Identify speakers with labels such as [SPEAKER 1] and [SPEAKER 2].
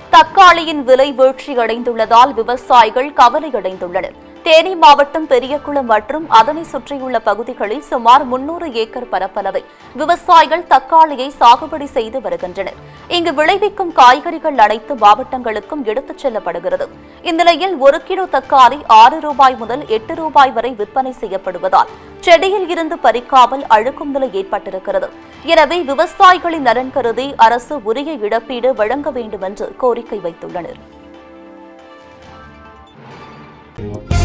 [SPEAKER 1] தக்காளியின் விலை வீழ்ச்சியடைந்துள்ளதால் விவசாயிகள் கவலையடைந்துள்ளனர் தேனி மாவட்டம் பெரியகுளம் மற்றும் அதனை சுற்றியுள்ள பகுதிகளில் சுமார் முன்னூறு ஏக்கர் பரப்பளவை விவசாயிகள் தக்காளியை சாகுபடி செய்து வருகின்றனர் இங்கு விளைவிக்கும் காய்கறிகள் அனைத்து மாவட்டங்களுக்கும் எடுத்துச் செல்லப்படுகிறது இந்நிலையில் ஒரு கிலோ தக்காளி ஆறு ரூபாய் முதல் எட்டு ரூபாய் வரை விற்பனை செய்யப்படுவதால் செடியில் இருந்து பறிக்காமல் அழுக்கும் நிலை ஏற்பட்டிருக்கிறது எனவே விவசாயிகளின் நலன் கருதி அரசு உரிய இழப்பீடு வழங்க வேண்டும் என்று கோரிக்கை வைத்துள்ளனர்